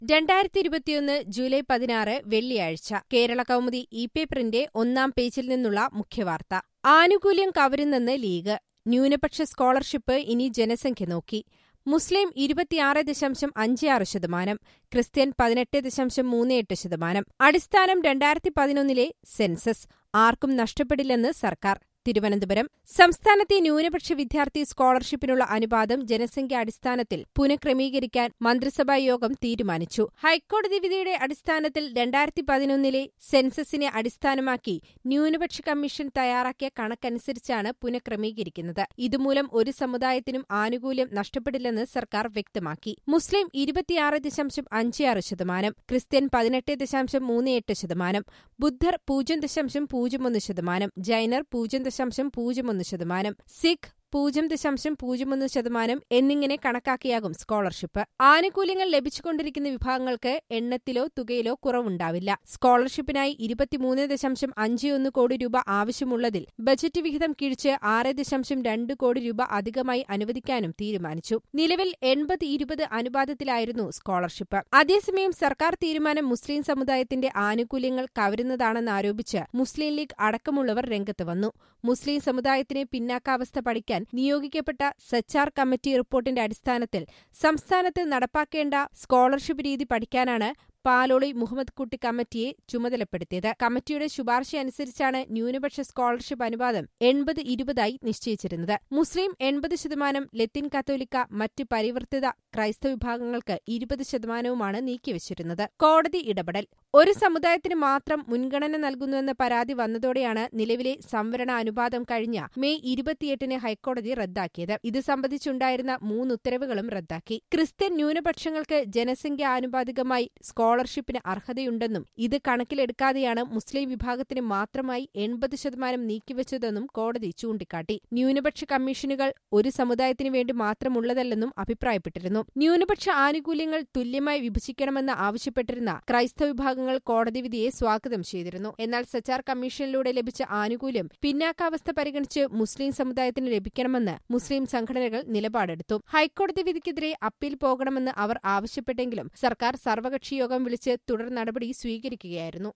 രണ്ടായിരത്തി ഇരുപത്തിയൊന്ന് ജൂലൈ പതിനാറ് വെള്ളിയാഴ്ച കേരള കൗമുദി ഇ പേപ്പറിന്റെ ഒന്നാം പേജിൽ നിന്നുള്ള മുഖ്യവാർത്ത ആനുകൂല്യം കവരുന്നെന്ന് ലീഗ് ന്യൂനപക്ഷ സ്കോളർഷിപ്പ് ഇനി ജനസംഖ്യ നോക്കി മുസ്ലിം ഇരുപത്തിയാറ് ദശാംശം അഞ്ച് ആറ് ശതമാനം ക്രിസ്ത്യൻ പതിനെട്ട് ദശാംശം മൂന്ന് എട്ട് ശതമാനം അടിസ്ഥാനം രണ്ടായിരത്തി പതിനൊന്നിലെ സെൻസസ് ആർക്കും നഷ്ടപ്പെടില്ലെന്ന് സർക്കാർ തിരുവനന്തപുരം സംസ്ഥാനത്തെ ന്യൂനപക്ഷ വിദ്യാർത്ഥി സ്കോളർഷിപ്പിനുള്ള അനുപാതം ജനസംഖ്യ അടിസ്ഥാനത്തിൽ പുനഃക്രമീകരിക്കാൻ മന്ത്രിസഭാ യോഗം തീരുമാനിച്ചു ഹൈക്കോടതി വിധിയുടെ അടിസ്ഥാനത്തിൽ രണ്ടായിരത്തി പതിനൊന്നിലെ സെൻസസിനെ അടിസ്ഥാനമാക്കി ന്യൂനപക്ഷ കമ്മീഷൻ തയ്യാറാക്കിയ കണക്കനുസരിച്ചാണ് പുനഃക്രമീകരിക്കുന്നത് ഇതുമൂലം ഒരു സമുദായത്തിനും ആനുകൂല്യം നഷ്ടപ്പെടില്ലെന്ന് സർക്കാർ വ്യക്തമാക്കി മുസ്ലിം ഇരുപത്തിയാറ് ദശാംശം അഞ്ച് ആറ് ശതമാനം ക്രിസ്ത്യൻ പതിനെട്ട് ദശാംശം മൂന്ന് എട്ട് ശതമാനം ബുദ്ധർ പൂജ്യം ദശാംശം പൂജ്യം ഒന്ന് ശതമാനം ജൈനർ പൂജ്യം ദശാംശം പൂജ്യം ഒന്ന് ശതമാനം സിഖ് പൂജ്യം ദശാംശം പൂജ്യം ഒന്ന് ശതമാനം എന്നിങ്ങനെ കണക്കാക്കിയാകും സ്കോളർഷിപ്പ് ആനുകൂല്യങ്ങൾ ലഭിച്ചുകൊണ്ടിരിക്കുന്ന വിഭാഗങ്ങൾക്ക് എണ്ണത്തിലോ തുകയിലോ കുറവുണ്ടാവില്ല സ്കോളർഷിപ്പിനായി ഇരുപത്തിമൂന്ന് ദശാംശം അഞ്ച് ഒന്ന് കോടി രൂപ ആവശ്യമുള്ളതിൽ ബജറ്റ് വിഹിതം കിഴിച്ച് ആറ് ദശാംശം രണ്ട് കോടി രൂപ അധികമായി അനുവദിക്കാനും തീരുമാനിച്ചു നിലവിൽ എൺപത് ഇരുപത് അനുപാതത്തിലായിരുന്നു സ്കോളർഷിപ്പ് അതേസമയം സർക്കാർ തീരുമാനം മുസ്ലിം സമുദായത്തിന്റെ ആനുകൂല്യങ്ങൾ കവരുന്നതാണെന്നാരോപിച്ച് മുസ്ലിം ലീഗ് അടക്കമുള്ളവർ രംഗത്ത് വന്നു മുസ്ലിം സമുദായത്തിന് പിന്നാക്കാവസ്ഥ പഠിക്കാൻ നിയോഗിക്കപ്പെട്ട സച്ചാർ കമ്മിറ്റി റിപ്പോർട്ടിന്റെ അടിസ്ഥാനത്തിൽ സംസ്ഥാനത്ത് നടപ്പാക്കേണ്ട സ്കോളർഷിപ്പ് രീതി പഠിക്കാനാണ് പാലോളി മുഹമ്മദ് കുട്ടി കമ്മിറ്റിയെ ചുമതലപ്പെടുത്തിയത് കമ്മിറ്റിയുടെ ശുപാർശ അനുസരിച്ചാണ് ന്യൂനപക്ഷ സ്കോളർഷിപ്പ് അനുപാതം എൺപത് ഇരുപതായി നിശ്ചയിച്ചിരുന്നത് മുസ്ലിം എൺപത് ശതമാനം ലത്തിൻ കത്തോലിക്ക മറ്റ് പരിവർത്തിത ക്രൈസ്തവ വിഭാഗങ്ങൾക്ക് ഇരുപത് ശതമാനവുമാണ് നീക്കിവച്ചിരുന്നത് കോടതി ഇടപെടൽ ഒരു സമുദായത്തിന് മാത്രം മുൻഗണന നൽകുന്നുവെന്ന പരാതി വന്നതോടെയാണ് നിലവിലെ സംവരണ അനുപാതം കഴിഞ്ഞ മെയ് ഇരുപത്തിയെട്ടിന് ഹൈക്കോടതി റദ്ദാക്കിയത് ഇത് സംബന്ധിച്ചുണ്ടായിരുന്ന മൂന്ന് ഉത്തരവുകളും റദ്ദാക്കി ക്രിസ്ത്യൻ ന്യൂനപക്ഷങ്ങൾക്ക് ജനസംഖ്യ ആനുപാതികമായി സ്കോളർഷിപ്പിന് അർഹതയുണ്ടെന്നും ഇത് കണക്കിലെടുക്കാതെയാണ് മുസ്ലിം വിഭാഗത്തിന് മാത്രമായി എൺപത് ശതമാനം നീക്കിവച്ചതെന്നും കോടതി ചൂണ്ടിക്കാട്ടി ന്യൂനപക്ഷ കമ്മീഷനുകൾ ഒരു സമുദായത്തിനു വേണ്ടി മാത്രമുള്ളതല്ലെന്നും അഭിപ്രായപ്പെട്ടിരുന്നു ന്യൂനപക്ഷ ആനുകൂല്യങ്ങൾ തുല്യമായി വിഭജിക്കണമെന്ന് ആവശ്യപ്പെട്ടിരുന്ന ക്രൈസ്തവ വിഭാഗങ്ങൾ കോടതി വിധിയെ സ്വാഗതം ചെയ്തിരുന്നു എന്നാൽ സച്ചാർ കമ്മീഷനിലൂടെ ലഭിച്ച ആനുകൂല്യം പിന്നാക്കാവസ്ഥ പരിഗണിച്ച് മുസ്ലിം സമുദായത്തിന് ലഭിക്കണമെന്ന് മുസ്ലിം സംഘടനകൾ നിലപാടെടുത്തു ഹൈക്കോടതി വിധിക്കെതിരെ അപ്പീൽ പോകണമെന്ന് അവർ ആവശ്യപ്പെട്ടെങ്കിലും സർക്കാർ സർവകക്ഷി യോഗം വിളിച്ച് തുടർ നടപടി സ്വീകരിക്കുകയായിരുന്നു